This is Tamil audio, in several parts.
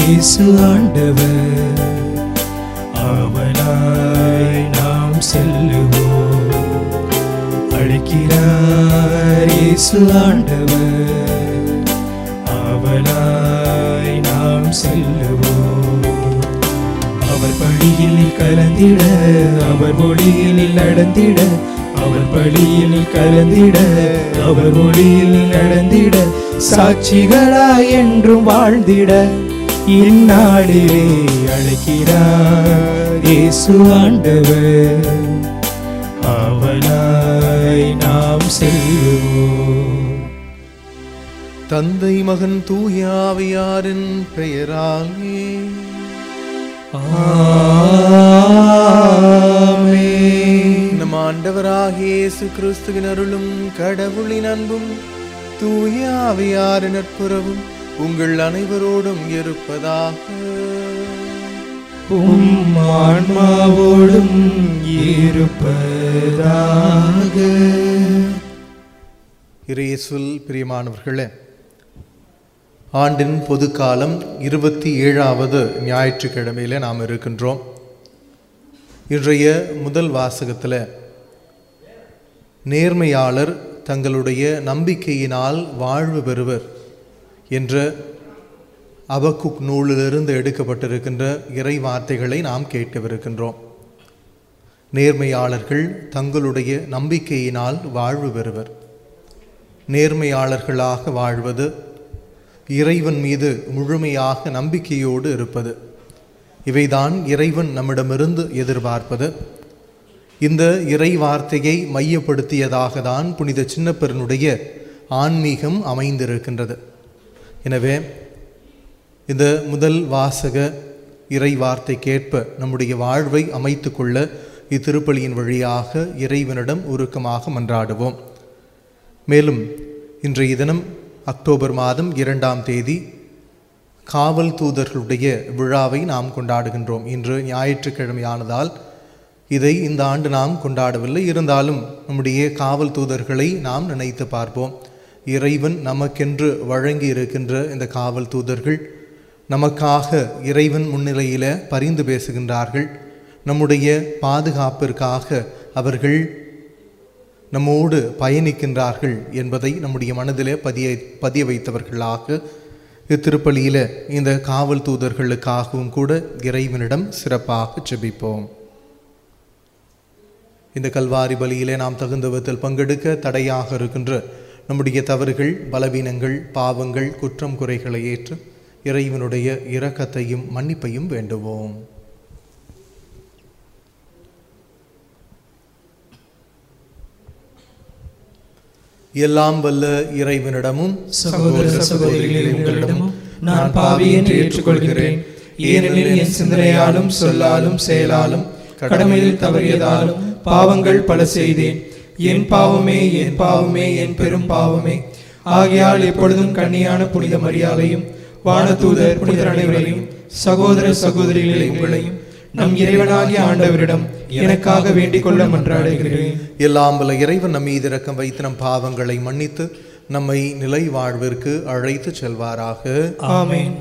இயேசு ஆண்டவர் அவனாய் நாம் செல்லுவோம் அழைக்கிறார் இயேசு ஆண்டவர் அவனாய் நாம் செல்லுவோம் அவர் பழியில் கலந்திட அவர் மொழியில் நடந்திட அவர் பழியில் கலந்திட அவர் மொழியில் நடந்திட சாட்சிகளாய் என்றும் வாழ்ந்திட இந்நாளிலே அழைக்கிறார் இயேசு ஆண்டவர் அவனாய் நாம் செல்வோம் தந்தை மகன் தூயாவியாரின் பெயராலே ஆமென். நம் ஆண்டவராகிய இயேசு கிறிஸ்துவின் அருளும் கடவுளின் அன்பும் தூயாவியாரின் நட்புறவும் உங்கள் அனைவரோடும் இருப்பதாக உம் ஆன்மாவோடும் இருப்பதாக இறையேசுவில் பிரியமானவர்களே ஆண்டின் பொதுக்காலம் இருபத்தி ஏழாவது ஞாயிற்றுக்கிழமையில நாம் இருக்கின்றோம் இன்றைய முதல் வாசகத்தில் நேர்மையாளர் தங்களுடைய நம்பிக்கையினால் வாழ்வு பெறுவர் என்ற அபக்குக் நூலிலிருந்து எடுக்கப்பட்டிருக்கின்ற இறை வார்த்தைகளை நாம் கேட்கவிருக்கின்றோம் நேர்மையாளர்கள் தங்களுடைய நம்பிக்கையினால் வாழ்வு பெறுவர் நேர்மையாளர்களாக வாழ்வது இறைவன் மீது முழுமையாக நம்பிக்கையோடு இருப்பது இவைதான் இறைவன் நம்மிடமிருந்து எதிர்பார்ப்பது இந்த இறை வார்த்தையை மையப்படுத்தியதாக தான் புனித சின்னப்பெருனுடைய ஆன்மீகம் அமைந்திருக்கின்றது எனவே இந்த முதல் வாசக இறை வார்த்தைக்கேற்ப நம்முடைய வாழ்வை அமைத்துக்கொள்ள இத்திருப்பலியின் வழியாக இறைவனிடம் உருக்கமாக மன்றாடுவோம் மேலும் இன்றைய தினம் அக்டோபர் மாதம் இரண்டாம் தேதி காவல் தூதர்களுடைய விழாவை நாம் கொண்டாடுகின்றோம் இன்று ஞாயிற்றுக்கிழமையானதால் இதை இந்த ஆண்டு நாம் கொண்டாடவில்லை இருந்தாலும் நம்முடைய காவல் தூதர்களை நாம் நினைத்து பார்ப்போம் இறைவன் நமக்கென்று வழங்கி இருக்கின்ற இந்த காவல் தூதர்கள் நமக்காக இறைவன் முன்னிலையில் பரிந்து பேசுகின்றார்கள் நம்முடைய பாதுகாப்பிற்காக அவர்கள் நம்மோடு பயணிக்கின்றார்கள் என்பதை நம்முடைய மனதிலே பதிய பதிய வைத்தவர்களாக இத்திருப்பலியில் இந்த காவல் தூதர்களுக்காகவும் கூட இறைவனிடம் சிறப்பாக ஜெபிப்போம் இந்த கல்வாரி பலியிலே நாம் தகுந்த விதத்தில் பங்கெடுக்க தடையாக இருக்கின்ற நம்முடைய தவறுகள் பலவீனங்கள் பாவங்கள் குற்றம் குறைகளை ஏற்று இறைவனுடைய இரக்கத்தையும் மன்னிப்பையும் வேண்டுவோம் எல்லாம் வல்ல இறைவனிடமும் சகோதர சகோதரிகளே உங்களிடமும் நான் பாவி என்று ஏற்றுக்கொள்கிறேன் ஏனெனில் என் சிந்தனையாலும் சொல்லாலும் செயலாலும் கடமையில் தவறியதாலும் பாவங்கள் பல செய்தேன் என் பாவமே என் பாவமே என் பெரும் பாவமே ஆகையால் எப்பொழுதும் கண்ணியான புனித மரியாதையும் வானதூதர் புனிதர் அனைவரையும் சகோதர சகோதரிகளை உங்களையும் நம் இறைவனாகிய ஆண்டவரிடம் எனக்காக வேண்டிக் கொள்ள மன்றாடுகிறேன் எல்லாம் வல்ல இறைவன் நம் மீது இரக்கம் வைத்து நம் பாவங்களை மன்னித்து நம்மை நிலை வாழ்விற்கு அழைத்து செல்வாராக ஆமென்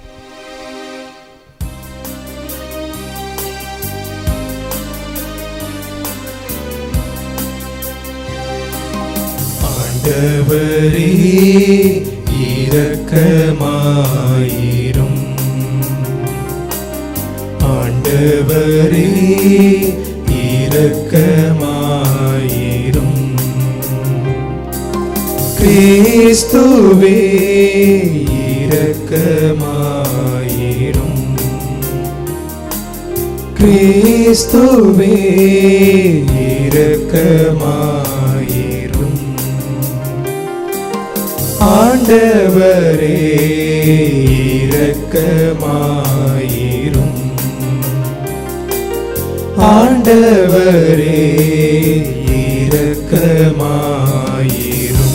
ஆண்டவரே இரக்கமாயிரும் ஆண்டவரே இரக்கமாயிரும் கிறிஸ்துவே இரக்கமாயிரும் கிறிஸ்துவே இரக்கமாயிரும் ஆண்டவரே இரக்கமாயிரும் ஆண்டவரே இரக்கமாயிரும்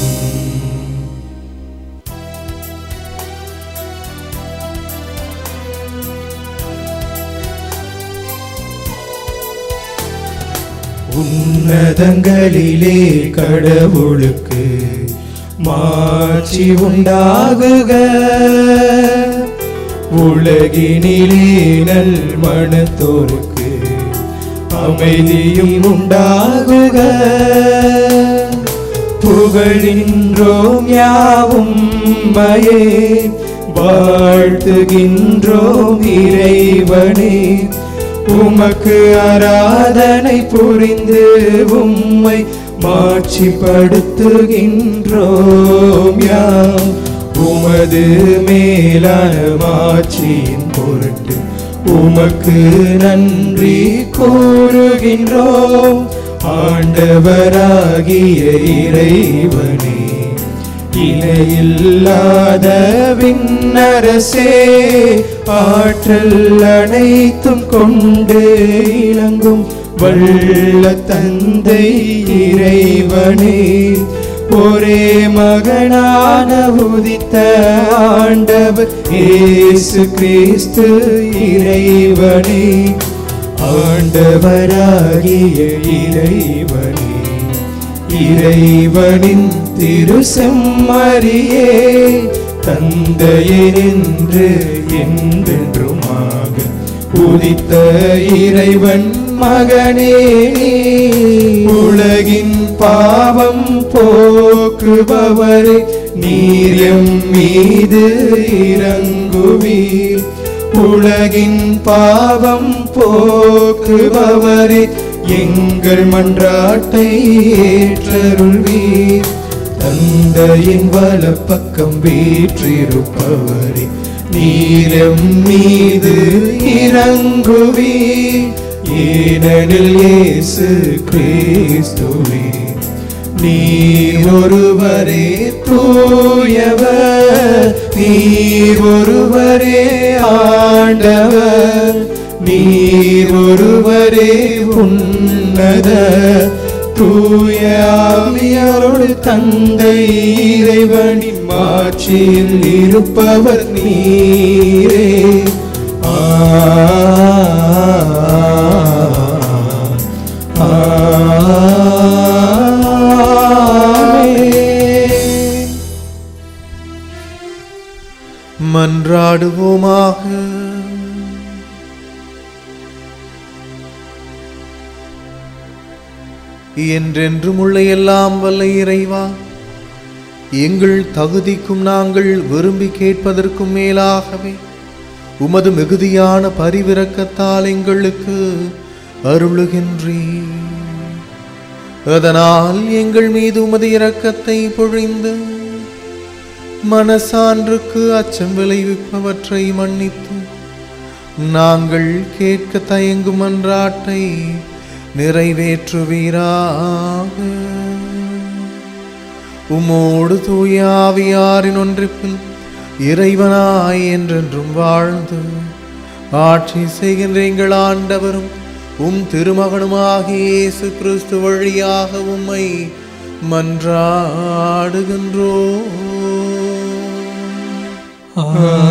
உன்னதங்களிலே கடவுளுக்கு மாட்சி உண்டாகுக உலகினிலே நல் மனத்தோருக்கு அமைதியும் உண்டாகுக புகழின்றோம் யாவும் மயே வாழ்த்துகின்றோம் இறைவனே உமக்கு ஆராதனை புரிந்து உம்மை மாட்சிப்படுத்துகின்றோம் யாம் உமது மேலான மாட்சியின் பொருட்டு உமக்கு நன்றி கூறுகின்றோம் ஆண்டவராகிய இறைவனே இணையில்லாத விண்ணரசே ஆற்றல் அனைத்தும் கொண்டு இளங்கும் வல்ல தந்தை இறைவனே ஒரே மகனான உதித்த ஆண்டவர் இயேசு கிறிஸ்து இறைவனே ஆண்டவராகிய இறைவனே இறைவனின் திருசெம்மறியே தந்தையே நின்று என்றென்றுமாக உதித்த இறைவன் மகனே நீ உலகின் பாவம் போக்குபவரே நீரியம் மீது இறங்குவீர் உலகின் பாவம் போக்குபவரே எங்கள் மன்றாட்டை ஏற்றருள்வீர் தந்தையின் வலப்பக்கம் வீற்றிருப்பவரே நீரம் மீது இறங்குவீர் ஏனெனில் இயேசு கிறிஸ்துவே நீர் ஒருவரே தூயவர் நீர் ஒருவரே ஆண்டவர் நீர் ஒருவரே உன்னத தூய ஆவியாரோடு தந்தை இறைவனின் மாட்சியில் இருப்பவர் நீரே ஆமென். மன்றாடுவோமாக என்றென்றும் உள்ள எல்லாம் வல்ல இறைவா எங்கள் தகுதிக்கும் நாங்கள் விரும்பி கேட்பதற்கும் மேலாகவே உமது மிகுதியான பரிவிரக்கத்தால் எங்களுக்கு அருளுகின்றீர் அதனால் எங்கள் மீது உமது இரக்கத்தை பொழிந்து மனசான்றுக்கு அச்சம் விளைவிப்பவற்றை மன்னித்து நாங்கள் கேட்க தயங்கும் மன்றாட்டை நிறைவேற்றுவீராக உமோடு தூய ஆவியாரின் ஒன்றிப்பில் இறைவனாய் என்றென்றும் வாழ்ந்து ஆட்சி செய்கின்ற எங்கள் ஆண்டவரும் உம் திருமகனுமாகிய இயேசு கிறிஸ்து வழியாக உம்மை மன்றாடுகின்றோம்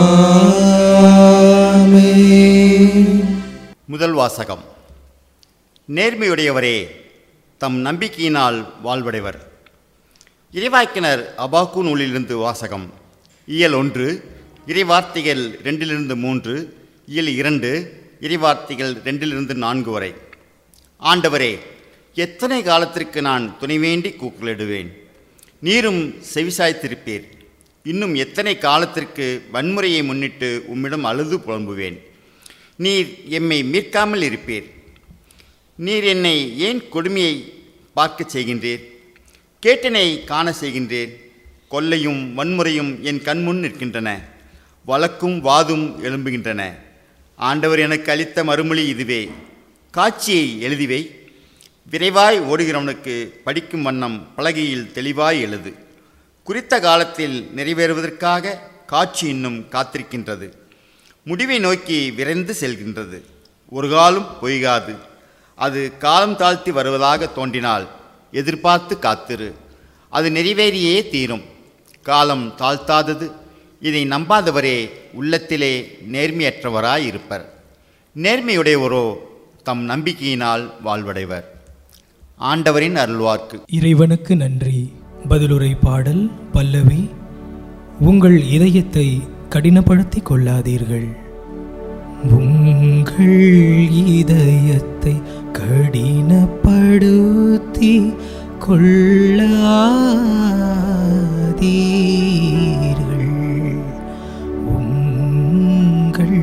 ஆமென். முதல் வாசகம் நேர்மையுடையவரே தம் நம்பிக்கையினால் வாழ்வடைவர் இறைவாக்கினர் அபாக்கு நூலிலிருந்து வாசகம் இயல் ஒன்று இறைவார்த்தைகள் ரெண்டிலிருந்து மூன்று இயல் இரண்டு இறைவார்த்தைகள் ரெண்டிலிருந்து நான்கு வரை ஆண்டவரே எத்தனை காலத்திற்கு நான் துணைவேண்டி கூக்குலிடுவேன் நீரும் செவிசாய்த்திருப்பீர் இன்னும் எத்தனை காலத்திற்கு வன்முறையை முன்னிட்டு உம்மிடம் அழுது புலம்புவேன் நீர் எம்மை மீட்காமல் இருப்பீர் நீர் என்னை ஏன் கொடுமையை பார்க்கச் செய்கின்றீர் கேட்டினை காண செய்கின்றீர் கொல்லையும் வன்முறையும் என் கண்முன் நிற்கின்றன வழக்கும் வாதும் எழும்புகின்றன ஆண்டவர் எனக்கு அளித்த மறுமொழி இதுவே காட்சியை எழுதிவை விரைவாய் ஓடுகிறவனுக்கு படிக்கும் வண்ணம் பலகையில் தெளிவாய் எழுது குறித்த காலத்தில் நிறைவேறுவதற்காக காட்சி இன்னும் காத்திருக்கின்றது முடிவை நோக்கி விரைந்து செல்கின்றது ஒரு காலம் பொய்காது அது காலம் தாழ்த்தி வருவதாக தோன்றினால் எதிர்பார்த்து காத்திரு அது நிறைவேறியே தீரும் காலம் தாழ்த்தாதது இதை நம்பாதவரே உள்ளத்திலே நேர்மையற்றவராய் இருப்பர் நேர்மையுடையவரோ தம் நம்பிக்கையினால் வாழ்வடைவர் ஆண்டவரின் அருள்வார்க்கு இறைவனுக்கு நன்றி பதிலுரை பாடல் பல்லவி உங்கள் இதயத்தை கடினப்படுத்திக் கொள்ளாதீர்கள் உங்கள் இதயத்தை கடினப்படுத்தி கொள்ளாதீர்கள் உங்கள்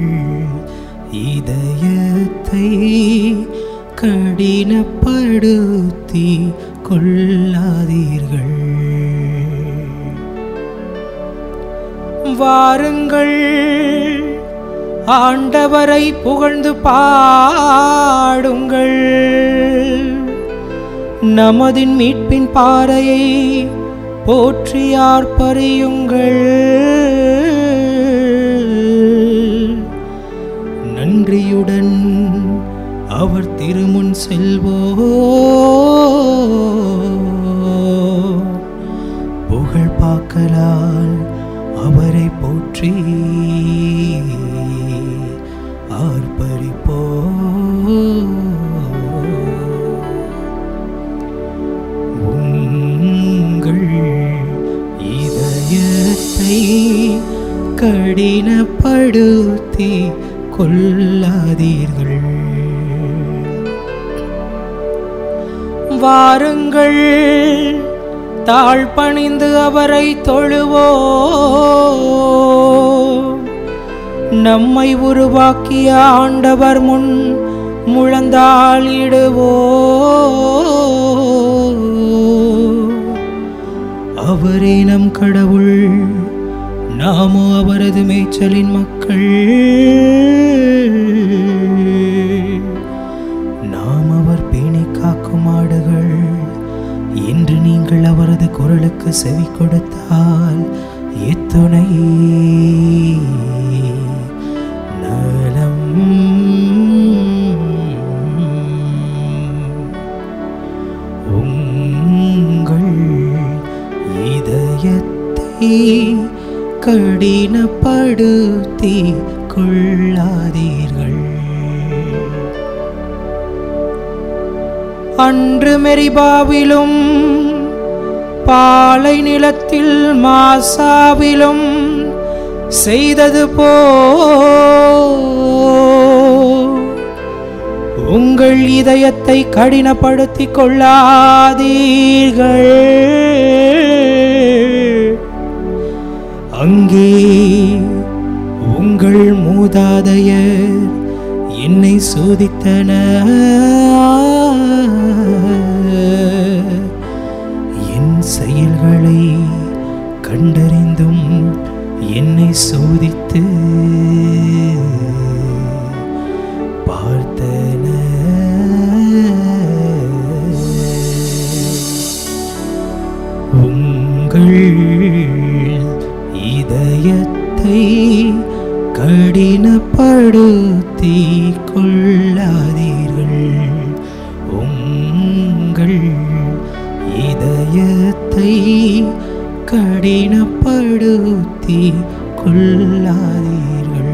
இதயத்தை கடினப்படுத்தி கொள்ளாதீர்கள் வாருங்கள் ஆண்டவரை புகழ்ந்து பாடுங்கள் நமதின் மீட்பின் பாறையை போற்றி ஆர்ப்பரியுங்கள் நன்றியுடன் அவர் திருமுன் செல்வோ புகழ் பாக்கலால் அவரை போற்றி ஆர்ப்பரிப்போ உங்கள் இதயத்தை கடினப்படுத்தி கொள்ளாதீர்கள் வாருங்கள் தாழ்பணிந்து அவரை தொழுவோ நம்மை உருவாக்கிய ஆண்டவர் முன் முழந்தாளிடுவோ அவரே நம் கடவுள் நாமோ அவரது மேய்ச்சலின் மக்கள் நாம் அவர் பேணி காக்கும் ஆடுகள் இன்று நீங்கள் அவரது குரலுக்கு செவி கொடுத்தால் எத்துணை நலம் உங்கள் இதயத்தை கடினப்படுத்தி கொள்ளாதீர்கள் அன்று மெரிபாவிலும் பாலை நிலத்தில் மாசாவிலும் செய்தது போ உங்கள் இதயத்தை கடினப்படுத்திக் கொள்ளாதீர்கள் அங்கே உங்கள் மூதாதையர் என்னை சோதித்தனர் என் செயல்களை கண்டறிந்தும் என்னை சோதித்து பார்த்தன உங்கள் இதயத்தை கடினப்படுத்தி கொள்ளாதீர்கள் உங்கள் இதயத்தை கடினப்படுத்தி கொள்ளாதீர்கள்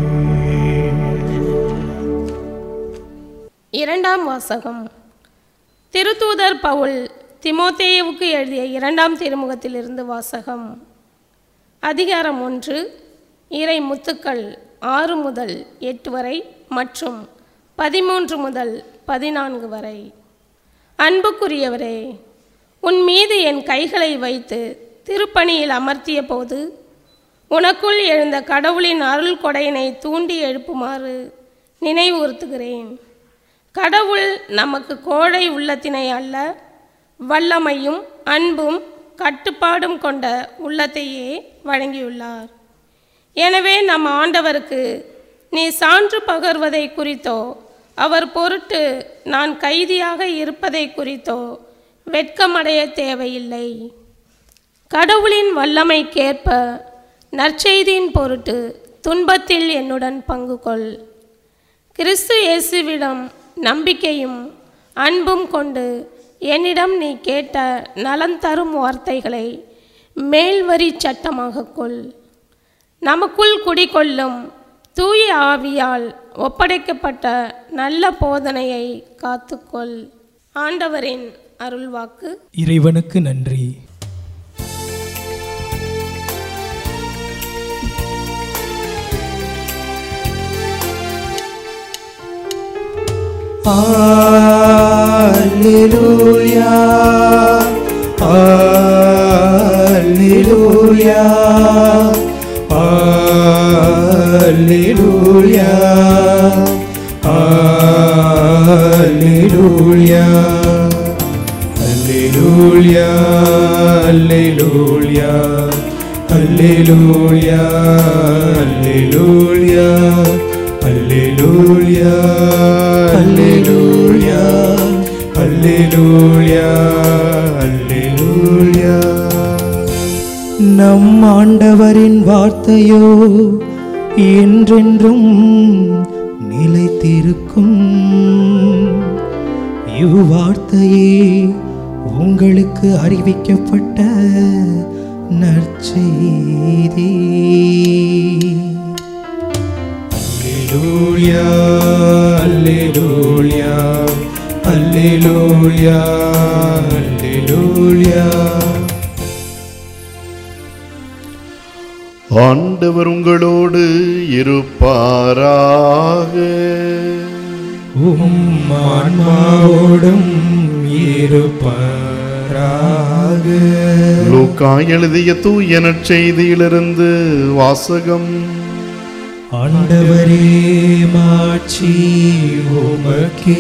இரண்டாம் வாசகம் திருத்தூதர் பவுல் திமோத்தேயுவுக்கு எழுதிய இரண்டாம் திருமுகத்திலிருந்து வாசகம் அதிகாரம் ஒன்று இறை முத்துக்கள் ஆறு முதல் எட்டு வரை மற்றும் பதிமூன்று முதல் பதினான்கு வரை அன்புக்குரியவரே உன் மீது என் கைகளை வைத்து திருப்பணியில் அமர்த்திய போது உனக்குள் எழுந்த கடவுளின் அருள் கொடையினை தூண்டி எழுப்புமாறு நினைவுறுத்துகிறேன் கடவுள் நமக்கு கோழை உள்ளத்தினை அல்ல வல்லமையும் அன்பும் கட்டுப்பாடும் கொண்ட உள்ளத்தையே வழங்கியுள்ளார் எனவே நம் ஆண்டவருக்கு நீ சான்று பகர்வதை குறித்தோ அவர் பொருட்டு நான் கைதியாக இருப்பதை குறித்தோ வெட்கமடைய தேவையில்லை கடவுளின் வல்லமைக்கேற்ப நற்செய்தியின் பொருட்டு துன்பத்தில் என்னுடன் பங்கு கொள் கிறிஸ்து இயேசுவிடம் நம்பிக்கையும் அன்பும் கொண்டு என்னிடம் நீ கேட்ட நலன் தரும் வார்த்தைகளை மேல்வரி சட்டமாக கொள் நமக்குள் குடிகொள்ளும் தூய ஆவியால் ஒப்படைக்கப்பட்ட நல்ல போதனையை காத்துக்கொள் ஆண்டவரின் அருள்வாக்கு இறைவனுக்கு நன்றி Alleluia. Alleluia. Alleluia. Alleluia. Alleluia. Alleluia. Alleluia. Alleluia. Alleluia. Alleluia. Alleluia. Alleluia. நம் ஆண்டவரின் வார்த்தையோ என்றென்றும் நிலைத்திருக்கும் இவ்வார்த்தையே உங்களுக்கு அறிவிக்கப்பட்ட நற்செய்தி அல்லேலூயா அல்லேலூயா அல்லேலூயா அல்லேலூயா ஆண்டவர் உங்களோடு இருப்பாராக உம் ஆன்மாவோடும் இருப்பாராக லூக்கா எழுதிய தூய நற்செய்தியிலிருந்து வாசகம் ஆண்டவரே மாட்சி உமக்கே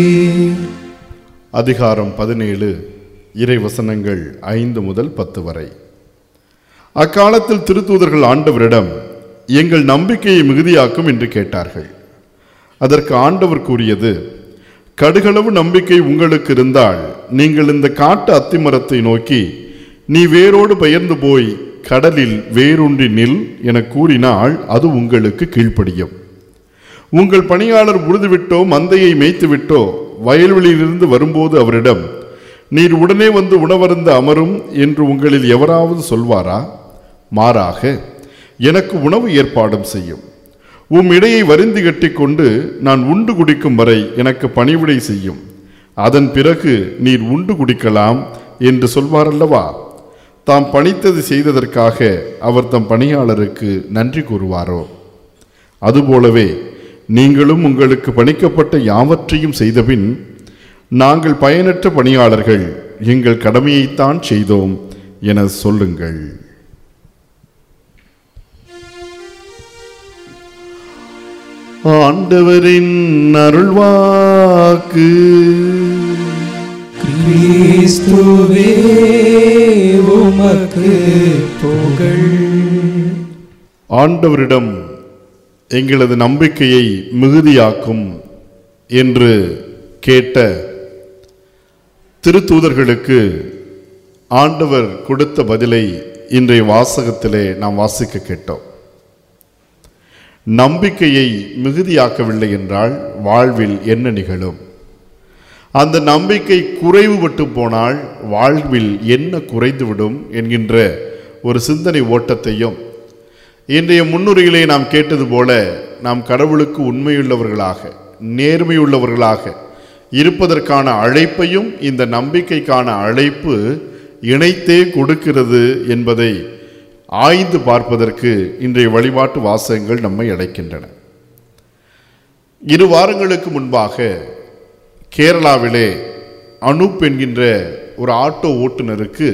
அதிகாரம் பதினேழு இறைவசனங்கள் ஐந்து முதல் பத்து வரை அக்காலத்தில் திருத்தூதர்கள் ஆண்டவரிடம் எங்கள் நம்பிக்கையை மிகுதியாக்கும் என்று கேட்டார்கள் அதற்கு ஆண்டவர் கூறியது கடுகளவு நம்பிக்கை உங்களுக்கு இருந்தால் நீங்கள் இந்த காட்டு அத்திமரத்தை நோக்கி நீ வேரோடு பெயர்ந்து போய் கடலில் வேரூன்றி நில் என கூறினால் அது உங்களுக்கு கீழ்ப்படியும் உங்கள் பணியாளர் உழுதுவிட்டோ மந்தையை மேய்த்துவிட்டோ வயல்வெளியிலிருந்து வரும்போது அவரிடம் நீர் உடனே வந்து உணவருந்த அமரும் என்று உங்களில் எவராவது சொல்வாரா மாறாக எனக்கு உணவு ஏற்பாடும் செய்யும் உம் இடையை வரிந்து கட்டிக்கொண்டு நான் உண்டு குடிக்கும் வரை எனக்கு பணிவிடை செய்யும் அதன் பிறகு நீர் உண்டு குடிக்கலாம் என்று சொல்வாரல்லவா தாம் பணித்தது செய்ததற்காக அவர் தம் பணியாளருக்கு நன்றி கூறுவாரோ அதுபோலவே நீங்களும் உங்களுக்கு பணிக்கப்பட்ட யாவற்றையும் செய்தபின் நாங்கள் பயனற்ற பணியாளர்கள் எங்கள் கடமையைத்தான் செய்தோம் என சொல்லுங்கள் ஆண்டவரின் அருள்வாக்கு கிறிஸ்துவே உமக்கு புகழ் ஆண்டவரிடம் எங்களது நம்பிக்கையை மிகுதியாக்கும் என்று கேட்ட திருத்தூதர்களுக்கு ஆண்டவர் கொடுத்த பதிலை இன்றைய வாசகத்திலே நாம் வாசிக்க கேட்டோம் நம்பிக்கையை மிகுதியாக்கவில்லை என்றால் வாழ்வில் என்ன நிகழும் அந்த நம்பிக்கை குறைவுபட்டு போனால் வாழ்வில் என்ன குறைந்துவிடும் என்கின்ற ஒரு சிந்தனை ஓட்டத்தையும் இன்றைய முன்னுரையிலே நாம் கேட்டது போல நாம் கடவுளுக்கு உண்மையுள்ளவர்களாக நேர்மையுள்ளவர்களாக இருப்பதற்கான அழைப்பையும் இந்த நம்பிக்கைக்கான அழைப்பு இணைத்தே கொடுக்கிறது என்பதை ஆய்ந்து பார்ப்பதற்கு இன்றைய வழிபாட்டு வாசகங்கள் நம்மை அழைக்கின்றன இரு வாரங்களுக்கு முன்பாக கேரளாவிலே அனூப் என்கின்ற ஒரு ஆட்டோ ஓட்டுநருக்கு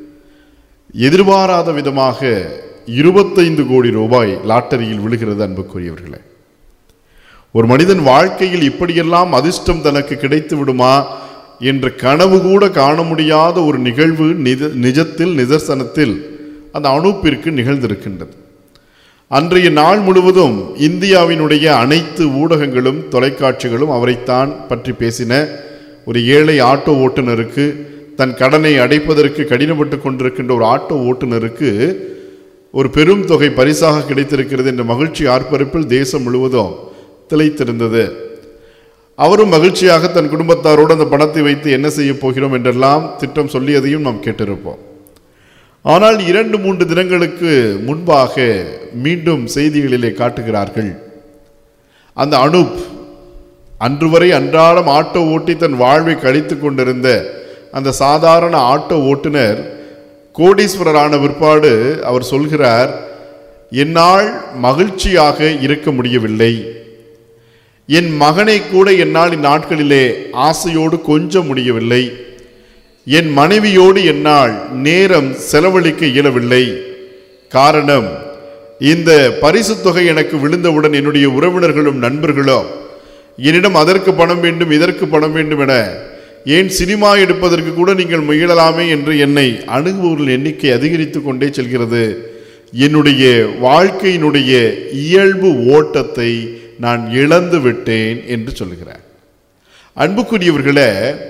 எதிர்பாராத விதமாக இருபத்தைந்து கோடி ரூபாய் லாட்டரியில் விழுகிறது அன்புக்குரியவர்களே ஒரு மனிதன் வாழ்க்கையில் இப்படியெல்லாம் அதிர்ஷ்டம் தனக்கு கிடைத்து விடுமா என்ற கனவு கூட காண முடியாத ஒரு நிகழ்வு நித நிஜத்தில் நிதர்சனத்தில் அந்த அனுப்பிற்கு நிகழ்ந்திருக்கின்றது அன்றைய நாள் முழுவதும் இந்தியாவினுடைய அனைத்து ஊடகங்களும் தொலைக்காட்சிகளும் அவரைத்தான் பற்றி பேசின ஒரு ஏழை ஆட்டோ ஓட்டுநருக்கு தன் கடனை அடைப்பதற்கு கடினப்பட்டு கொண்டிருக்கின்ற ஒரு ஆட்டோ ஓட்டுநருக்கு ஒரு பெரும் தொகை பரிசாக கிடைத்திருக்கிறது என்ற மகிழ்ச்சி ஆர்ப்பரிப்பில் தேசம் முழுவதும் திளைத்திருந்தது அவரும் மகிழ்ச்சியாக தன் குடும்பத்தாரோடு அந்த பணத்தை வைத்து என்ன செய்ய போகிறோம் என்றெல்லாம் திட்டம் சொல்லியதையும் நாம் கேட்டிருப்போம் ஆனால் இரண்டு மூன்று தினங்களுக்கு முன்பாக மீண்டும் செய்திகளிலே காட்டுகிறார்கள் அந்த அனுப் அன்று வரை அன்றாடம் ஆட்டோ ஓட்டி தன் வாழ்வை கழித்து கொண்டிருந்த அந்த சாதாரண ஆட்டோ ஓட்டுநர் கோடீஸ்வரரான பிற்பாடு அவர் சொல்கிறார் என்னால் மகிழ்ச்சியாக இருக்க முடியவில்லை என் மகனை கூட என்னால் இந்நாட்களிலே ஆசையோடு கொஞ்ச முடியவில்லை என் மனைவியோடு என்னால் நேரம் செலவழிக்க இயலவில்லை காரணம் இந்த பரிசு தொகை எனக்கு விழுந்தவுடன் என்னுடைய உறவினர்களும் நண்பர்களும் என்னிடம் அதற்கு பணம் வேண்டும் இதற்கு பணம் வேண்டும் என ஏன் சினிமா எடுப்பதற்கு கூட நீங்கள் முயலலாமே என்று என்னை அணுகுபவர்கள் எண்ணிக்கை அதிகரித்து கொண்டே செல்கிறது என்னுடைய வாழ்க்கையினுடைய இயல்பு ஓட்டத்தை நான் இழந்து விட்டேன் என்று சொல்கிறார் அன்புக்குரியவர்களே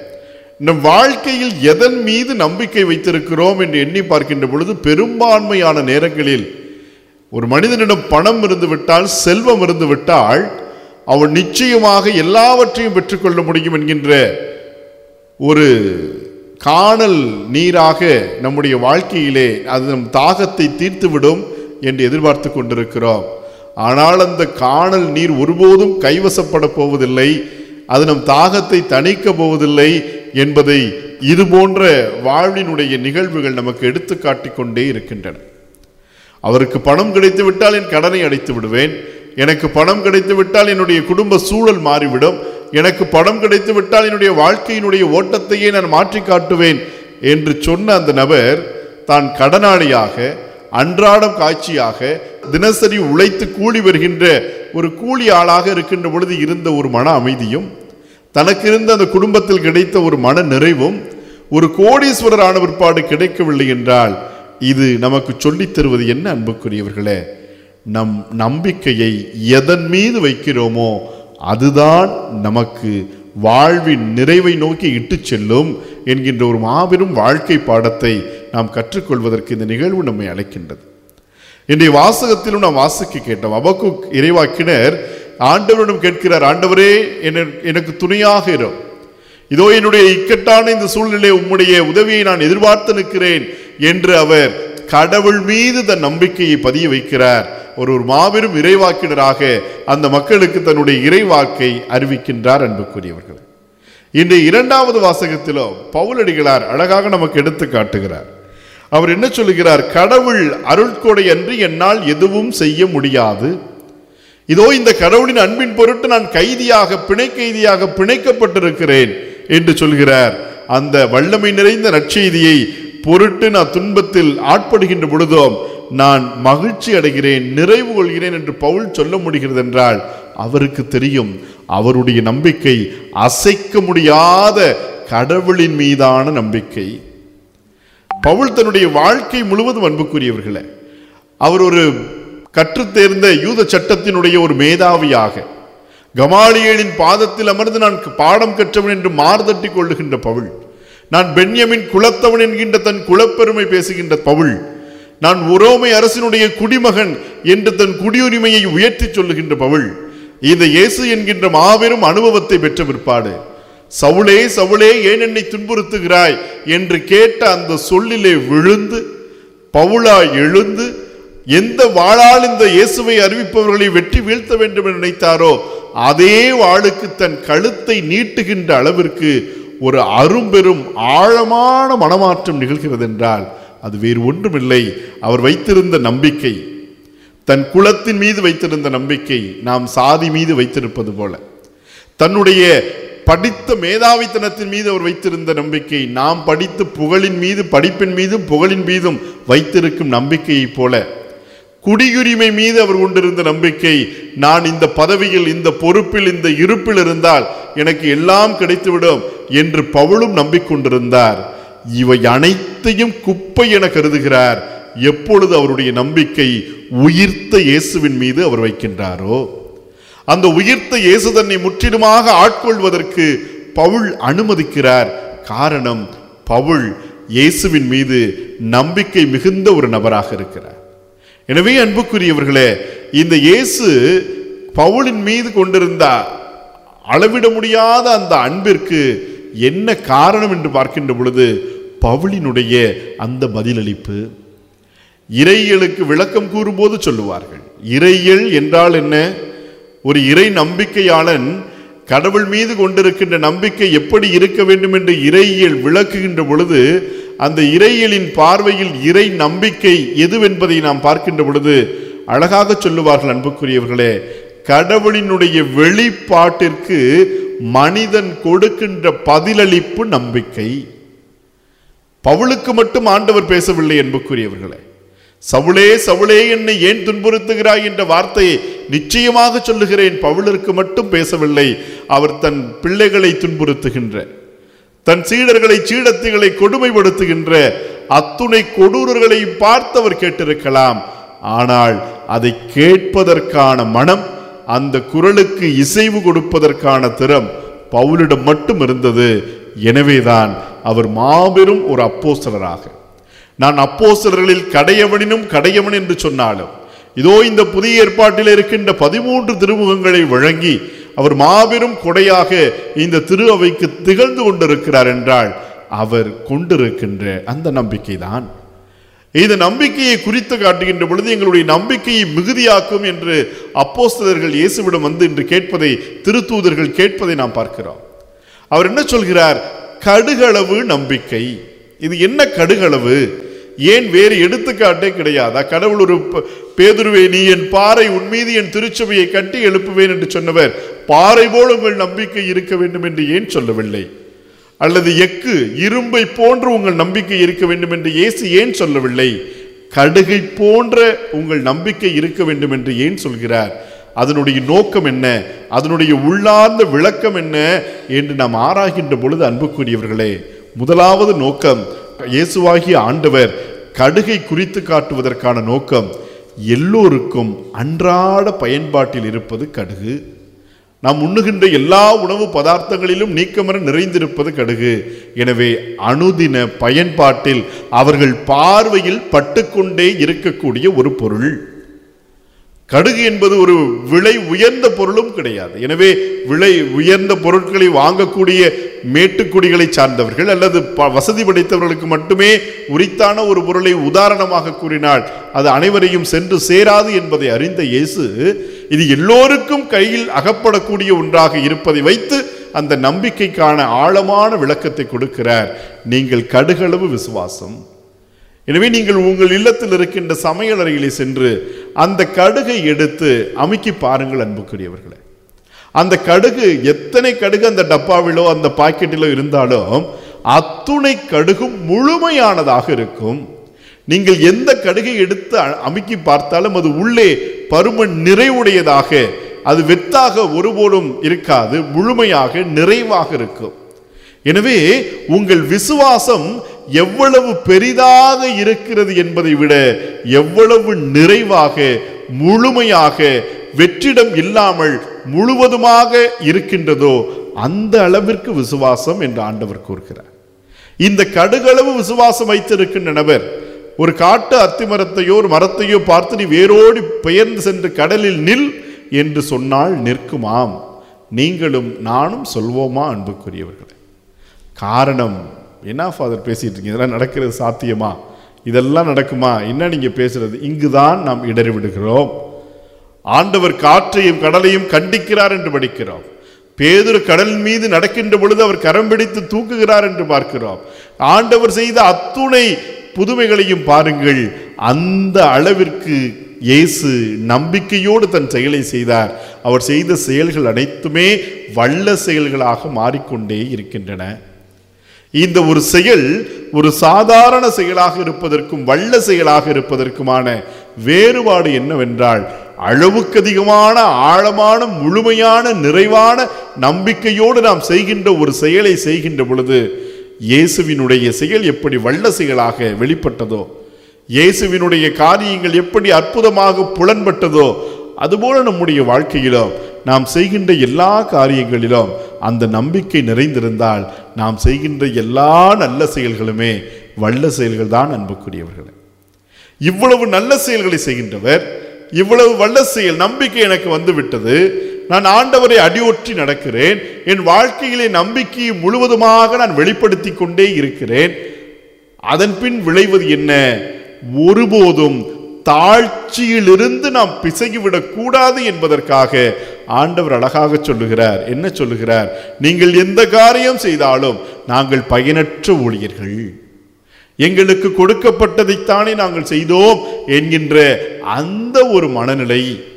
நம் வாழ்க்கையில் எதன் மீது நம்பிக்கை வைத்திருக்கிறோம் என்று எண்ணி பார்க்கின்ற பொழுது பெரும்பான்மையான நேரங்களில் ஒரு மனிதனிடம் பணம் இருந்து விட்டால் செல்வம் இருந்து விட்டால் அவன் நிச்சயமாக எல்லாவற்றையும் பெற்றுக்கொள்ள முடியும் என்கின்ற ஒரு காணல் நீராக நம்முடைய வாழ்க்கையிலே அது நம் தாகத்தை தீர்த்துவிடும் என்று எதிர்பார்த்து கொண்டிருக்கிறோம் ஆனால் அந்த காணல் நீர் ஒருபோதும் கைவசப்பட போவதில்லை அது நம் தாகத்தை தணிக்க போவதில்லை என்பதை இது போன்ற வாழ்வினுடைய நிகழ்வுகள் நமக்கு எடுத்து காட்டிக் கொண்டே இருக்கின்றன அவருக்கு பணம் கிடைத்து விட்டால் என் கடனை அடைத்து விடுவேன் எனக்கு பணம் கிடைத்து விட்டால் என்னுடைய குடும்ப சூழல் மாறிவிடும் எனக்கு பணம் கிடைத்து விட்டால் என்னுடைய வாழ்க்கையினுடைய ஓட்டத்தையே நான் மாற்றி காட்டுவேன் என்று சொன்ன அந்த நபர் தான் கடனாளியாக அன்றாடம் காட்சியாக தினசரி உழைத்து கூலி வருகின்ற ஒரு கூலி ஆளாக இருக்கின்ற பொழுது இருந்த ஒரு மன அமைதியும் தனக்கு இருந்த அந்த குடும்பத்தில் கிடைத்த ஒரு மன நிறைவும் ஒரு கோடீஸ்வரர் ஆன பிற்பாடு கிடைக்கவில்லை என்றால் இது நமக்கு சொல்லித் தருவது என்ன அன்புக்குரியவர்களே நம் நம்பிக்கையை எதன் மீது வைக்கிறோமோ அதுதான் நமக்கு வாழ்வின் நிறைவை நோக்கி இட்டுச் செல்லும் என்கின்ற ஒரு மாபெரும் வாழ்க்கை பாடத்தை நாம் கற்றுக்கொள்வதற்கு இந்த நிகழ்வு நம்மை அழைக்கின்றது இன்றைய வாசகத்திலும் நாம் வாசிக்க கேட்டோம் அபக்குக் இறைவாக்கினர் ஆண்டவரிடம் கேட்கிறார் ஆண்டவரே என- எனக்கு துணையாக இரும் இதோ என்னுடைய இக்கட்டான இந்த சூழ்நிலை உம்முடைய உதவியை நான் எதிர்பார்த்து நிற்கிறேன் என்று அவர் கடவுள் மீது தன் நம்பிக்கையை பதிய வைக்கிறார் ஒரு ஒரு மாபெரும் இறைவாக்கினராக அந்த மக்களுக்கு தன்னுடைய இறைவாக்கை அறிவிக்கின்றார் அன்புக்குரியவர்கள் இன்றைய இரண்டாவது வாசகத்திலும் பவுலடிகளார் அழகாக நமக்கு எடுத்து காட்டுகிறார் அவர் என்ன சொல்லுகிறார் கடவுள் அருள்கொடை அன்றி என்னால் எதுவும் செய்ய முடியாது இதோ இந்த கடவுளின் அன்பின் பொருட்டு நான் கைதியாக பிணை கைதியாக பிணைக்கப்பட்டிருக்கிறேன் என்று சொல்கிறார் அந்த வல்லமை நிறைந்த நற்செய்தியை பொருட்டு நான் துன்பத்தில் ஆட்படுகின்ற பொழுதும் நான் மகிழ்ச்சி அடைகிறேன் நிறைவு கொள்கிறேன் என்று பவுல் சொல்ல முடிகிறது என்றால் அவருக்கு தெரியும் அவருடைய நம்பிக்கை அசைக்க முடியாத கடவுளின் மீதான நம்பிக்கை பவுல் தன்னுடைய வாழ்க்கை முழுவதும் அன்புக்குரியவர்களே அவர் ஒரு கற்றுத் தேர்ந்த யூத சட்டத்தினுடைய ஒரு மேதாவியாக கமாலியேலின் பாதத்தில் அமர்ந்து நான் பாடம் கற்றவன் என்று மார்தட்டி கொள்ளுகின்ற பவுல் நான் பென்யமின் குலத்தவன் என்கின்ற தன் குலப்பெருமை பேசுகின்ற பவுல் நான் உரோமை அரசினுடைய குடிமகன் என்று தன் குடியுரிமையை உயர்த்தி சொல்லுகின்ற பவுல் இந்த இயேசு என்கின்ற மாபெரும் அனுபவத்தை பெற்ற பிற்பாடு சவுளே சவுளே ஏன் என்னை துன்புறுத்துகிறாய் என்று கேட்ட அந்த சொல்லிலே விழுந்து பவுலா எழுந்து எந்த வாளால் இந்த இயேசுவை அறிவிப்பவர்களை வெற்றி வீழ்த்த வேண்டும் என்று நினைத்தாரோ அதே வாளுக்கு தன் கழுத்தை நீட்டுகின்ற அளவிற்கு ஒரு அரும்பெரும் ஆழமான மனமாற்றம் நிகழ்கிறது என்றால் அது வேறு ஒன்றுமில்லை அவர் வைத்திருந்த நம்பிக்கை தன் குலத்தின் மீது வைத்திருந்த நம்பிக்கை நாம் சாதி மீது வைத்திருப்பது போல தன்னுடைய படித்த மேதாவித்தனத்தின் மீது அவர் வைத்திருந்த நம்பிக்கை நாம் படித்த புகழின் மீது படிப்பின் மீதும் புகழின் மீதும் வைத்திருக்கும் நம்பிக்கையைப் போல குடியுரிமை மீது அவர் கொண்டிருந்த நம்பிக்கை நான் இந்த பதவியில் இந்த பொறுப்பில் இந்த இருப்பில் இருந்தால் எனக்கு எல்லாம் கிடைத்துவிடும் என்று பவுலும் நம்பிக்கொண்டிருந்தார் இவை அனைத்தையும் குப்பை என கருதுகிறார் எப்பொழுது அவருடைய நம்பிக்கை உயிர்த்த இயேசுவின் மீது அவர் வைக்கின்றாரோ அந்த உயிர்த்த இயேசு தன்னை முற்றிலுமாக ஆட்கொள்வதற்கு பவுல் அனுமதிக்கிறார் காரணம் பவுல் இயேசுவின் மீது நம்பிக்கை மிகுந்த ஒரு நபராக இருக்கிறார் எனவே அன்புக்குரியவர்களே இந்த இயேசு பவுலின் மீது கொண்டிருந்த அளவிட முடியாத அந்த அன்பிற்கு என்ன காரணம் என்று பார்க்கின்ற பொழுது பவுலினுடைய அந்த பதிலளிப்பு இறையியலுக்கு விளக்கம் கூறும்போது சொல்லுவார்கள் இறையியல் என்றால் என்ன ஒரு இறை நம்பிக்கையாளன் கடவுள் மீது கொண்டிருக்கின்ற நம்பிக்கை எப்படி இருக்க வேண்டும் என்று இறையியல் விளக்குகின்ற பொழுது அந்த இறையியலின் பார்வையில் இறை நம்பிக்கை எதுவென்பதை நாம் பார்க்கின்ற பொழுது அழகாக சொல்லுவார்கள் அன்புக்குரியவர்களே கடவுளினுடைய வெளிப்பாட்டிற்கு மனிதன் கொடுக்கின்ற பதிலளிப்பு நம்பிக்கை பவுலுக்கு மட்டும் ஆண்டவர் பேசவில்லை என்புக்குரியவர்களே சவுளே சவுளே என்னை ஏன் துன்புறுத்துகிறாய் என்ற வார்த்தையை நிச்சயமாக சொல்லுகிறேன் பவுலருக்கு மட்டும் பேசவில்லை அவர் தன் பிள்ளைகளை துன்புறுத்துகின்ற தன் சீடர்களை சீடத்திகளை கொடுமைப்படுத்துகின்ற அத்துணை கொடூரர்களை பார்த்து அவர் கேட்டிருக்கலாம் ஆனால் அதை கேட்பதற்கான மனம் அந்த குரலுக்கு இசைவு கொடுப்பதற்கான திறம் பவுலிடம் மட்டும் இருந்தது எனவேதான் அவர் மாபெரும் ஒரு அப்போஸ்தலராக நான் அப்போஸ்தலர்களில் கடையவனினும் கடையவன் என்று சொன்னாலும் இதோ இந்த புதிய ஏற்பாட்டில் இருக்கின்ற பதிமூன்று திருமுகங்களை வழங்கி அவர் மாபெரும் கொடையாக இந்த திரு அவைக்கு திகழ்ந்து கொண்டிருக்கிறார் என்றால் அவர் கொண்டிருக்கின்ற அந்த நம்பிக்கைதான் இந்த நம்பிக்கையை குறித்து காட்டுகின்ற பொழுது எங்களுடைய நம்பிக்கையை மிகுதியாக்கும் என்று அப்போஸ்தலர்கள் இயேசுவிடம் வந்து இன்று கேட்பதை திருத்தூதர்கள் கேட்பதை நாம் பார்க்கிறோம் அவர் என்ன சொல்கிறார் கடுகளவு நம்பிக்கை இது என்ன கடுகளவு ஏன் வேறு எடுத்துக்காட்டே கிடையாதா கடவுள் ஒரு ப- பேதுருவே நீ என் பாறை உன் மீது என் திருச்சபையை கட்டி எழுப்புவேன் என்று சொன்னவர் பாறை போல உங்கள் நம்பிக்கை இருக்க வேண்டும் என்று ஏன் சொல்லவில்லை அல்லது எக்கு இரும்பை போன்று உங்கள் நம்பிக்கை இருக்க வேண்டும் என்று இயேசு ஏன் சொல்லவில்லை கடுகை போன்ற உங்கள் நம்பிக்கை இருக்க வேண்டும் என்று ஏன் சொல்கிறார் அதனுடைய நோக்கம் என்ன அதனுடைய உள்ளார்ந்த விளக்கம் என்ன என்று நாம் ஆராய்கின்ற பொழுது அன்புக்குரியவர்களே முதலாவது நோக்கம் இயேசுவாகிய ஆண்டவர் கடுகை குறித்து காட்டுவதற்கான நோக்கம் எல்லோருக்கும் அன்றாட பயன்பாட்டில் இருப்பது கடுகு நாம் உண்ணுகின்ற எல்லா உணவு பதார்த்தங்களிலும் நீக்கமர நிறைந்திருப்பது கடுகு எனவே அனுதின பயன்பாட்டில் அவர்கள் பார்வையில் பட்டுக்கொண்டே இருக்கக்கூடிய ஒரு பொருள் கடுகு என்பது ஒரு விலை உயர்ந்த பொருளும் கிடையாது எனவே விலை உயர்ந்த பொருட்களை வாங்கக்கூடிய மேட்டுக்குடிகளை சார்ந்தவர்கள் அல்லது ப- வசதி படைத்தவர்களுக்கு மட்டுமே உரித்தான ஒரு பொருளை உதாரணமாக கூறினால் அது அனைவரையும் சென்று சேராது என்பதை அறிந்த இயேசு இது எல்லோருக்கும் கையில் அகப்படக்கூடிய ஒன்றாக இருப்பதை வைத்து அந்த நம்பிக்கைக்கான ஆழமான விளக்கத்தை கொடுக்கிறார் நீங்கள் கடுகளவு விசுவாசம் எனவே நீங்கள் உங்கள் இல்லத்தில் இருக்கின்ற சமையல் அறையிலே சென்று அந்த கடுகை எடுத்து அமுக்கி பாருங்கள் அன்புக்குரியவர்களே அந்த கடுகு எத்தனை கடுகு அந்த டப்பாவிலோ அந்த பாக்கெட்டிலோ இருந்தாலும் அத்துணை கடுகும் முழுமையானதாக இருக்கும் நீங்கள் எந்த கடுகை எடுத்து அ- அமுக்கி பார்த்தாலும் அது உள்ளே பருமன் நிறைவுடையதாக அது வெத்தாக ஒருபோதும் இருக்காது முழுமையாக நிறைவாக இருக்கும் எனவே உங்கள் விசுவாசம் எவ்வளவு பெரிதாக இருக்கிறது என்பதை விட எவ்வளவு நிறைவாக முழுமையாக வெற்றிடம் இல்லாமல் முழுவதுமாக இருக்கின்றதோ அந்த அளவிற்கு விசுவாசம் என்று ஆண்டவர் கூறுகிறார் இந்த கடுகளவு விசுவாசம் வைத்திருக்கின்ற நபர் ஒரு காட்டு அத்திமரத்தையோ ஒரு மரத்தையோ பார்த்து நீ வேரோடி பெயர்ந்து சென்று கடலில் நில் என்று சொன்னால் நிற்குமாம் நீங்களும் நானும் சொல்வோமா அன்புக்குரியவர்களே காரணம் என்ன ஃபாதர் பேசிட்டு இருக்கீங்க இதெல்லாம் நடக்கிறது சாத்தியமா இதெல்லாம் நடக்குமா என்ன நீங்க பேசுறது இங்குதான் நாம் இடறி விடுகிறோம் ஆண்டவர் காற்றையும் கடலையும் கண்டிக்கிறார் என்று படிக்கிறோம் பேதுரு கடலின் மீது நடக்கின்ற பொழுது அவர் கரம் பிடித்து தூக்குகிறார் என்று பார்க்கிறோம் ஆண்டவர் செய்த அத்துணை புதுமைகளையும் பாருங்கள் அந்த அளவிற்கு இயேசு நம்பிக்கையோடு தன் செயலை செய்தார் அவர் செய்த செயல்கள் அனைத்துமே வல்ல செயல்களாக மாறிக்கொண்டே இருக்கின்றன இந்த ஒரு செயல் ஒரு சாதாரண செயலாக இருப்பதற்கும் வல்ல செயலாக இருப்பதற்குமான வேறுபாடு என்னவென்றால் அளவுக்கு அதிகமான ஆழமான முழுமையான நிறைவான நம்பிக்கையோடு நாம் செய்கின்ற ஒரு செயலை செய்கின்ற பொழுது இயேசுவினுடைய செயல் எப்படி வல்ல செயலாக வெளிப்பட்டதோ இயேசுவினுடைய காரியங்கள் எப்படி அற்புதமாக புலன்பட்டதோ அதுபோல நம்முடைய வாழ்க்கையிலும் நாம் செய்கின்ற எல்லா காரியங்களிலும் அந்த நம்பிக்கை நிறைந்திருந்தால் நாம் செய்கின்ற எல்லா நல்ல செயல்களுமே வல்ல செயல்கள் தான் அன்புக்குரியவர்களே இவ்வளவு நல்ல செயல்களை செய்கின்றவர் இவ்வளவு வல்ல செயல் நம்பிக்கை எனக்கு வந்து விட்டது நான் ஆண்டவரை அடியொற்றி நடக்கிறேன் என் வாழ்க்கையிலே நம்பிக்கையை முழுவதுமாக நான் வெளிப்படுத்தி கொண்டே இருக்கிறேன் அதன் பின் விளைவது என்ன ஒருபோதும் தாழ்ச்சியிலிருந்து நாம் பிசகிவிடக் கூடாது என்பதற்காக ஆண்டவர் அழகாக சொல்லுகிறார் என்ன சொல்லுகிறார் நீங்கள் எந்த காரியம் செய்தாலும் நாங்கள் பயனற்ற ஊழியர்கள் எங்களுக்கு கொடுக்கப்பட்டதைத்தானே நாங்கள் செய்தோம் என்கின்ற அந்த ஒரு மனநிலை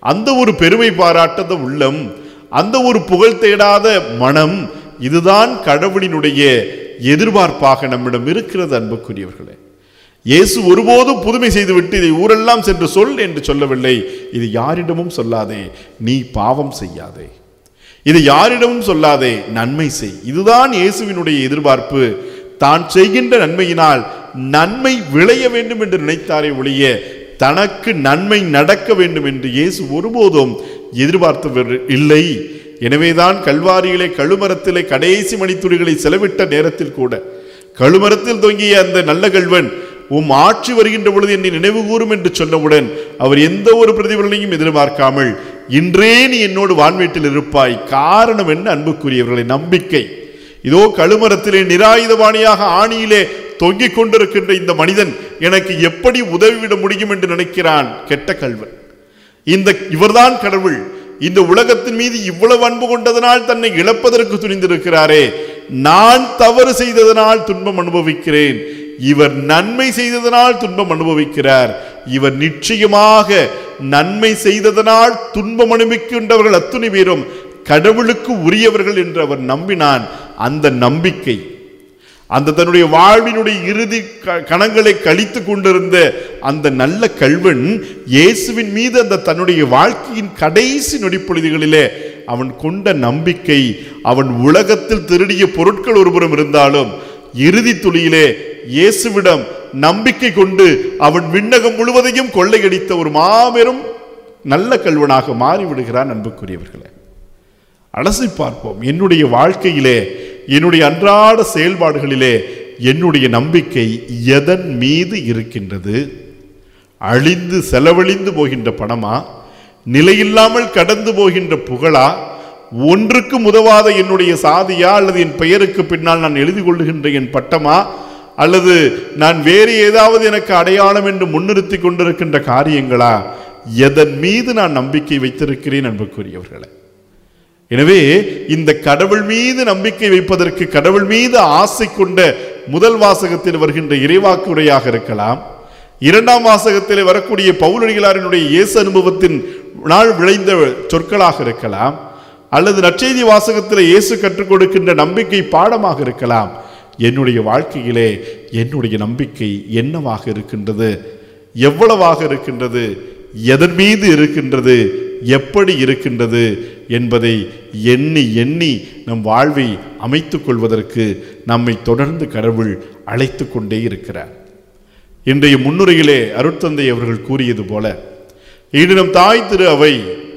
அந்த ஒரு பெருமை பாராட்டாத உள்ளம் அந்த ஒரு புகழ் தேடாத மனம் இதுதான் கடவுளினுடைய எதிர்பார்ப்பாக நம்மிடம் இருக்கிறது அன்புக்குரியவர்களே இயேசு ஒருபோதும் புதுமை செய்துவிட்டு இதை ஊரெல்லாம் சென்று சொல் என்று சொல்லவில்லை இது யாரிடமும் சொல்லாதே நீ பாவம் செய்யாதே இது யாரிடமும் சொல்லாதே நன்மை செய் இதுதான் இயேசுவினுடைய எதிர்பார்ப்பு தான் செய்கின்ற நன்மையினால் நன்மை விளைய வேண்டும் என்று நினைத்தாரே ஒழிய தனக்கு நன்மை நடக்க வேண்டும் என்று இயேசு ஒருபோதும் எதிர்பார்த்தவர் இல்லை எனவேதான் கல்வாரியிலே கழுமரத்திலே கடைசி மணித்துளிகளை செலவிட்ட நேரத்தில் கூட கழுமரத்தில் தொங்கிய அந்த நல்ல கல்வன் உம் ஆட்சி வருகின்ற பொழுது என்னை நினைவு கூறும் என்று சொன்னவுடன் அவர் எந்த ஒரு பிரதிபலனையும் எதிர்பார்க்காமல் இன்றே நீ என்னோடு வான்வீட்டில் இருப்பாய் காரணம் என்ன அன்புக்குரியவர்களை நம்பிக்கை இதோ கழுமரத்திலே நிராயுதபாணியாக ஆணியிலே தொங்கிக் கொண்டிருக்கின்ற இந்த மனிதன் எனக்கு எப்படி உதவிவிட முடியும் என்று நினைக்கிறான் கெட்ட கல்வன் இந்த இவர்தான் கடவுள் இந்த உலகத்தின் மீது இவ்வளவு அன்பு கொண்டதனால் தன்னை இழப்பதற்கு துணிந்திருக்கிறாரே நான் தவறு செய்ததனால் துன்பம் அனுபவிக்கிறேன் இவர் நன்மை செய்ததனால் துன்பம் அனுபவிக்கிறார் இவர் நிச்சயமாக நன்மை செய்ததனால் துன்பம் அனுபவிக்கின்றவர்கள் அத்துணை பேரும் கடவுளுக்கு உரியவர்கள் என்று அவர் நம்பினான் அந்த நம்பிக்கை அந்த தன்னுடைய வாழ்வினுடைய இறுதி க- கணங்களை கழித்து கொண்டிருந்த அந்த நல்ல கல்வன் இயேசுவின் மீது அந்த தன்னுடைய வாழ்க்கையின் கடைசி நொடிப்பொழுதுகளிலே அவன் கொண்ட நம்பிக்கை அவன் உலகத்தில் திருடிய பொருட்கள் ஒருபுறம் இருந்தாலும் இறுதி துளியிலே இயேசுவிடம் நம்பிக்கை கொண்டு அவன் விண்ணகம் முழுவதையும் கொள்ளையடித்த ஒரு மாபெரும் நல்ல கல்வனாக மாறிவிடுகிறான் அன்புக்குரியவர்களே அலசி பார்ப்போம் என்னுடைய வாழ்க்கையிலே என்னுடைய அன்றாட செயல்பாடுகளிலே என்னுடைய நம்பிக்கை எதன் மீது இருக்கின்றது அழிந்து செலவழிந்து போகின்ற பணமா நிலையில்லாமல் கடந்து போகின்ற புகழா ஒன்றுக்கு உதவாத என்னுடைய சாதியா அல்லது என் பெயருக்கு பின்னால் நான் எழுதி கொள்ளுகின்ற என் பட்டமா அல்லது நான் வேறு ஏதாவது எனக்கு அடையாளம் என்று முன்னிறுத்தி கொண்டிருக்கின்ற காரியங்களா எதன் மீது நான் நம்பிக்கை வைத்திருக்கிறேன் அன்புக்குரியவர்களே எனவே இந்த கடவுள் மீது நம்பிக்கை வைப்பதற்கு கடவுள் மீது ஆசை கொண்ட முதல் வாசகத்தில் வருகின்ற இறைவாக்கு உரையாக இருக்கலாம் இரண்டாம் வாசகத்தில் வரக்கூடிய பவுலடிகளாரினுடைய இயேசு அனுபவத்தின் நாள் விளைந்த சொற்களாக இருக்கலாம் அல்லது நற்செய்தி வாசகத்தில் இயேசு கற்றுக் கொடுக்கின்ற நம்பிக்கை பாடமாக இருக்கலாம் என்னுடைய வாழ்க்கையிலே என்னுடைய நம்பிக்கை என்னவாக இருக்கின்றது எவ்வளவாக இருக்கின்றது எதன் மீது இருக்கின்றது எப்படி இருக்கின்றது என்பதை எண்ணி எண்ணி நம் வாழ்வை அமைத்துக் கொள்வதற்கு நம்மை தொடர்ந்து கடவுள் அழைத்து கொண்டே இருக்கிறார் இன்றைய முன்னுரையிலே அருட்தந்தை அவர்கள் கூறியது போல இன்று நம் தாய் திரு அவை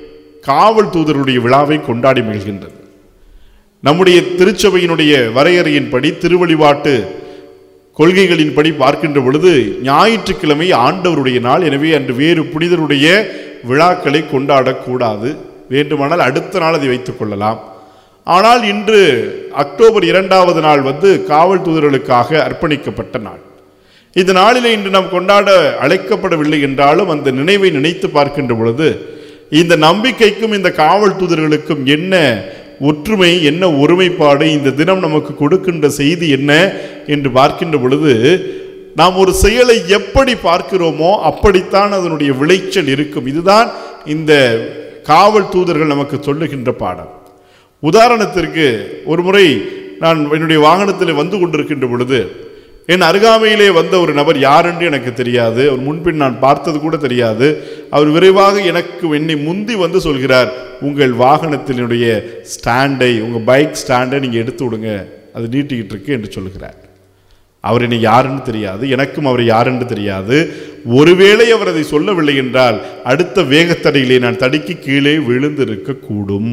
காவல் தூதருடைய விழாவை கொண்டாடி மகிழ்கின்றது நம்முடைய திருச்சபையினுடைய வரையறையின்படி திருவழிபாட்டு கொள்கைகளின்படி பார்க்கின்ற பொழுது ஞாயிற்றுக்கிழமை ஆண்டவருடைய நாள் எனவே அன்று வேறு புனிதருடைய விழாக்களை கொண்டாடக்கூடாது வேண்டுமானால் அடுத்த நாள் அதை வைத்துக் கொள்ளலாம் ஆனால் இன்று அக்டோபர் இரண்டாவது நாள் வந்து காவல் தூதர்களுக்காக அர்ப்பணிக்கப்பட்ட நாள் இந்த நாளிலே இன்று நாம் கொண்டாட அழைக்கப்படவில்லை என்றாலும் அந்த நினைவை நினைத்து பார்க்கின்ற பொழுது இந்த நம்பிக்கைக்கும் இந்த காவல் தூதர்களுக்கும் என்ன ஒற்றுமை என்ன ஒருமைப்பாடு இந்த தினம் நமக்கு கொடுக்கின்ற செய்தி என்ன என்று பார்க்கின்ற பொழுது நாம் ஒரு செயலை எப்படி பார்க்கிறோமோ அப்படித்தான் அதனுடைய விளைச்சல் இருக்கும் இதுதான் இந்த காவல் தூதர்கள் நமக்கு சொல்லுகின்ற பாடம் உதாரணத்திற்கு ஒரு முறை நான் என்னுடைய வாகனத்தில் வந்து கொண்டிருக்கின்ற பொழுது என் அருகாமையிலே வந்த ஒரு நபர் யார் என்று எனக்கு தெரியாது அவர் முன்பின் நான் பார்த்தது கூட தெரியாது அவர் விரைவாக எனக்கு என்னை முந்தி வந்து சொல்கிறார் உங்கள் வாகனத்தினுடைய ஸ்டாண்டை உங்கள் பைக் ஸ்டாண்டை நீங்கள் எடுத்து விடுங்க அது நீட்டிக்கிட்டு இருக்கு என்று சொல்கிறார் அவர் என்னை யாருன்னு தெரியாது எனக்கும் அவர் யாருன்னு தெரியாது ஒருவேளை அவர் அதை சொல்லவில்லை என்றால் அடுத்த வேகத்தடையிலே நான் தடுக்கி கீழே விழுந்திருக்க கூடும்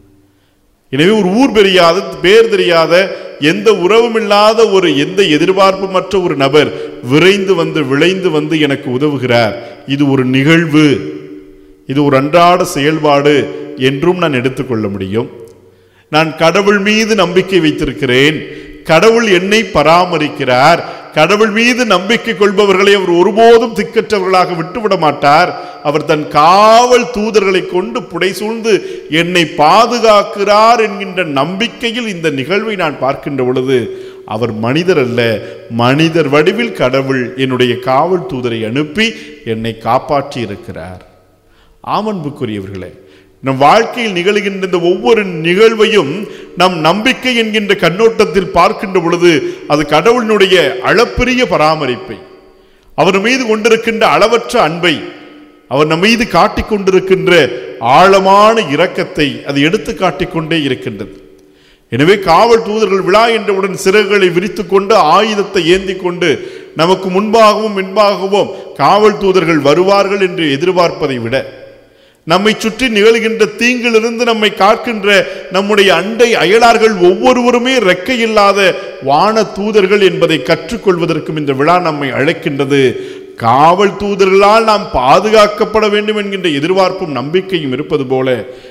எனவே ஒரு ஊர் தெரியாத பேர் தெரியாத எந்த உறவும் இல்லாத ஒரு எந்த எதிர்பார்ப்புமற்ற ஒரு நபர் விரைந்து வந்து விளைந்து வந்து எனக்கு உதவுகிறார் இது ஒரு நிகழ்வு இது ஒரு அன்றாட செயல்பாடு என்றும் நான் எடுத்துக்கொள்ள முடியும் நான் கடவுள் மீது நம்பிக்கை வைத்திருக்கிறேன் கடவுள் என்னை பராமரிக்கிறார் கடவுள் மீது நம்பிக்கை கொள்பவர்களை அவர் ஒருபோதும் திக்கற்றவர்களாக விட்டுவிட மாட்டார் அவர் தன் காவல் தூதர்களை கொண்டு புடை சூழ்ந்து என்னை பாதுகாக்கிறார் என்கின்ற நம்பிக்கையில் இந்த நிகழ்வை நான் பார்க்கின்ற பொழுது அவர் மனிதர் அல்ல மனிதர் வடிவில் கடவுள் என்னுடைய காவல் தூதரை அனுப்பி என்னை காப்பாற்றி இருக்கிறார் ஆமன்புக்குரியவர்களே நம் வாழ்க்கையில் நிகழ்கின்ற இந்த ஒவ்வொரு நிகழ்வையும் நம் நம்பிக்கை என்கின்ற கண்ணோட்டத்தில் பார்க்கின்ற பொழுது அது கடவுளினுடைய அளப்பரிய பராமரிப்பை அவர் மீது கொண்டிருக்கின்ற அளவற்ற அன்பை அவர் நம் மீது காட்டிக் கொண்டிருக்கின்ற ஆழமான இரக்கத்தை அது எடுத்து காட்டிக்கொண்டே இருக்கின்றது எனவே காவல் தூதர்கள் விழா என்றவுடன் சிறகுகளை விரித்துக் கொண்டு ஆயுதத்தை ஏந்தி கொண்டு நமக்கு முன்பாகவும் பின்பாகவும் காவல் தூதர்கள் வருவார்கள் என்று எதிர்பார்ப்பதை விட நம்மை சுற்றி நிகழ்கின்ற தீங்கிலிருந்து நம்மை காக்கின்ற நம்முடைய அண்டை அயலார்கள் ஒவ்வொருவருமே ரெக்கை இல்லாத வான தூதர்கள் என்பதை கற்றுக்கொள்வதற்கும் இந்த விழா நம்மை அழைக்கின்றது காவல் தூதர்களால் நாம் பாதுகாக்கப்பட வேண்டும் என்கின்ற எதிர்பார்ப்பும் நம்பிக்கையும் இருப்பது போல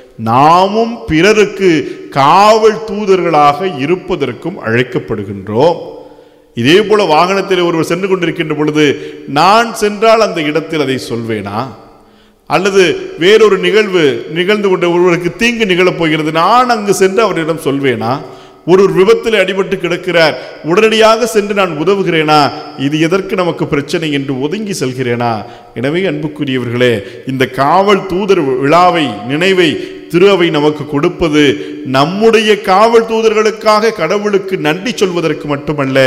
நாமும் பிறருக்கு காவல் தூதர்களாக இருப்பதற்கும் அழைக்கப்படுகின்றோம் இதே போல வாகனத்தில் ஒருவர் சென்று கொண்டிருக்கின்ற பொழுது நான் சென்றால் அந்த இடத்தில் அதை சொல்வேனா அல்லது வேறொரு நிகழ்வு நிகழ்ந்து கொண்ட ஒருவருக்கு தீங்கு நிகழப் போகிறது நான் அங்கு சென்று அவரிடம் சொல்வேனா ஒரு ஒரு விபத்தில் அடிபட்டு கிடக்கிறார் உடனடியாக சென்று நான் உதவுகிறேனா இது எதற்கு நமக்கு பிரச்சனை என்று ஒதுங்கி செல்கிறேனா எனவே அன்புக்குரியவர்களே இந்த காவல் தூதர் விழாவை நினைவை திரு அவை நமக்கு கொடுப்பது நம்முடைய காவல் தூதர்களுக்காக கடவுளுக்கு நன்றி சொல்வதற்கு மட்டுமல்ல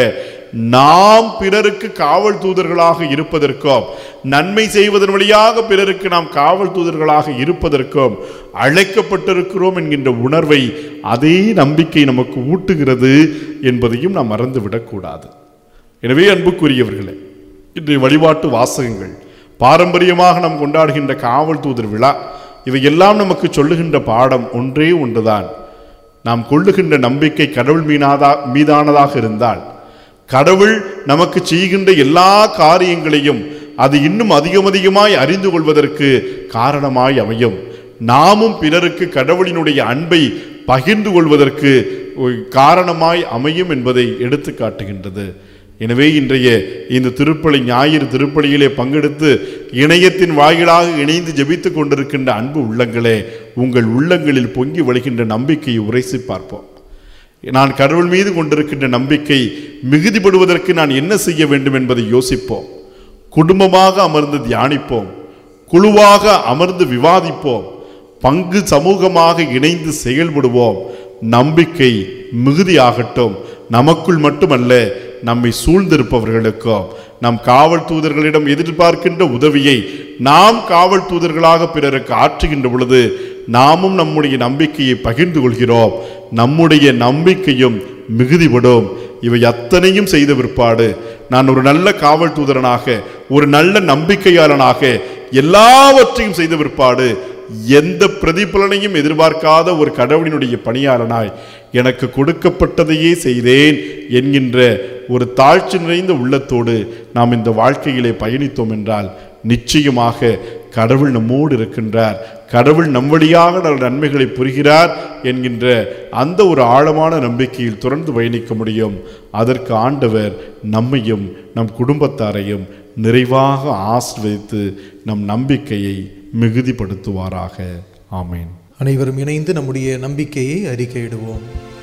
நாம் பிறருக்கு காவல் தூதர்களாக இருப்பதற்கும் நன்மை செய்வதன் வழியாக பிறருக்கு நாம் காவல் தூதர்களாக இருப்பதற்கும் அழைக்கப்பட்டிருக்கிறோம் என்கின்ற உணர்வை அதே நம்பிக்கை நமக்கு ஊட்டுகிறது என்பதையும் நாம் மறந்துவிடக்கூடாது எனவே அன்புக்குரியவர்களே இன்றைய வழிபாட்டு வாசகங்கள் பாரம்பரியமாக நாம் கொண்டாடுகின்ற காவல் தூதர் விழா இவையெல்லாம் நமக்கு சொல்லுகின்ற பாடம் ஒன்றே ஒன்றுதான் நாம் கொள்ளுகின்ற நம்பிக்கை கடவுள் மீனாதா மீதானதாக இருந்தால் கடவுள் நமக்கு செய்கின்ற எல்லா காரியங்களையும் அது இன்னும் அதிகம் அதிகமாய் அறிந்து கொள்வதற்கு காரணமாய் அமையும் நாமும் பிறருக்கு கடவுளினுடைய அன்பை பகிர்ந்து கொள்வதற்கு ஒரு காரணமாய் அமையும் என்பதை எடுத்து காட்டுகின்றது எனவே இன்றைய இந்த திருப்பலி ஞாயிறு திருப்பலியிலே பங்கெடுத்து இணையத்தின் வாயிலாக இணைந்து ஜெபித்துக் கொண்டிருக்கின்ற அன்பு உள்ளங்களே உங்கள் உள்ளங்களில் பொங்கி வழிகின்ற நம்பிக்கையை உரைசி பார்ப்போம் நான் கடவுள் மீது கொண்டிருக்கின்ற நம்பிக்கை மிகுதிப்படுவதற்கு நான் என்ன செய்ய வேண்டும் என்பதை யோசிப்போம் குடும்பமாக அமர்ந்து தியானிப்போம் குழுவாக அமர்ந்து விவாதிப்போம் பங்கு சமூகமாக இணைந்து செயல்படுவோம் நம்பிக்கை மிகுதியாகட்டும் நமக்குள் மட்டுமல்ல நம்மை சூழ்ந்திருப்பவர்களுக்கும் நம் காவல் தூதர்களிடம் எதிர்பார்க்கின்ற உதவியை நாம் காவல் தூதர்களாக பிறருக்கு ஆற்றுகின்ற பொழுது நாமும் நம்முடைய நம்பிக்கையை பகிர்ந்து கொள்கிறோம் நம்முடைய நம்பிக்கையும் மிகுதிப்படும் இவை அத்தனையும் செய்த பிற்பாடு நான் ஒரு நல்ல காவல் தூதரனாக ஒரு நல்ல நம்பிக்கையாளனாக எல்லாவற்றையும் செய்த பிற்பாடு எந்த பிரதிபலனையும் எதிர்பார்க்காத ஒரு கடவுளினுடைய பணியாளனாய் எனக்கு கொடுக்கப்பட்டதையே செய்தேன் என்கின்ற ஒரு தாழ்ச்சி நிறைந்த உள்ளத்தோடு நாம் இந்த வாழ்க்கையிலே பயணித்தோம் என்றால் நிச்சயமாக கடவுள் நம்மோடு இருக்கின்றார் கடவுள் நம் வழியாக நல் நன்மைகளை புரிகிறார் என்கின்ற அந்த ஒரு ஆழமான நம்பிக்கையில் தொடர்ந்து பயணிக்க முடியும் அதற்கு ஆண்டவர் நம்மையும் நம் குடும்பத்தாரையும் நிறைவாக ஆசிர்வதித்து நம் நம்பிக்கையை மிகுதிப்படுத்துவாராக ஆமேன் அனைவரும் இணைந்து நம்முடைய நம்பிக்கையை அறிக்கையிடுவோம்